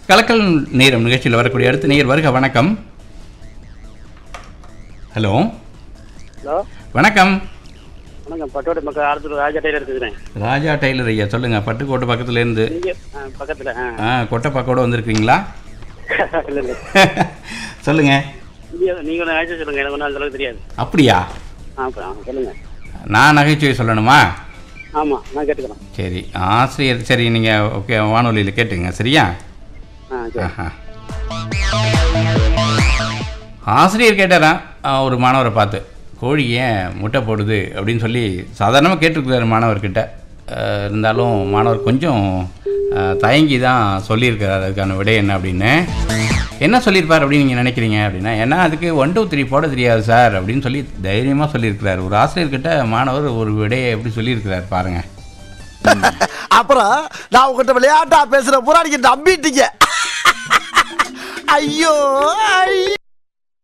கலக்கல் நேரம் நிகழ்ச்சியில் வரக்கூடிய அடுத்த நேயர் வருக வணக்கம் ஹலோ ஹலோ வணக்கம் வணக்கம் பட்டோட மக்கள் ஆரத்தூர் ராஜா டெய்லர் இருக்கிறேன் ராஜா டெய்லர் ஐயா சொல்லுங்க பட்டுக்கோட்டை பக்கத்துல இருந்து இங்கே பக்கத்தில் ஆ ஆ கொட்டைப்பாக்கோட வந்திருக்கீங்களா இல்லை இல்லை சொல்லுங்க இங்கே நீங்கள் ஒன்று ஆச்சு சொல்லுங்கள் எனக்கு ஒன்றும் அளவுக்கு தெரியாது அப்படியா ஆ அப்புறம் சொல்லுங்கள் நான் நகைச்சுவை சொல்லணுமா ஆமாம் நான் கேட்டுக்கிறேன் சரி ஆசிரியர் சரி நீங்கள் ஓகே வானொலியில் கேட்டுங்க சரியா ஆ சரி ஆஹா. ஆசிரியர் கேட்டாராம் ஆ, ஒரு மாணவரை பார்த்து கோழி ஏன் முட்டை போடுது அப்படின்னு சொல்லி சாதாரணமாக கேட்டிருக்கிறாரு மாணவர்கிட்ட ஆ, இருந்தாலும் மாணவர் கொஞ்சம் ஆ, தயங்கி தான் சொல்லியிருக்கிறார் அதுக்கான விடை என்ன அப்படின்னு என்ன சொல்லியிருப்பார் அப்படின்னு நீங்கள் நினைக்கிறீங்க அப்படின்னா ஏன்னா அதுக்கு ஒன் டூ த்ரீ போட தெரியாது சார் அப்படின்னு சொல்லி தைரியமாக சொல்லியிருக்கிறார் ஒரு ஆசிரியர்கிட்ட மாணவர் ஒரு விடையை எப்படி சொல்லியிருக்கிறார் பாருங்கள் அப்புறம் நான் உங்ககிட்ட விளையாட்டா பேசுற புறாடிக்கு நம்பிட்டீங்க ஐயோ ஐயோ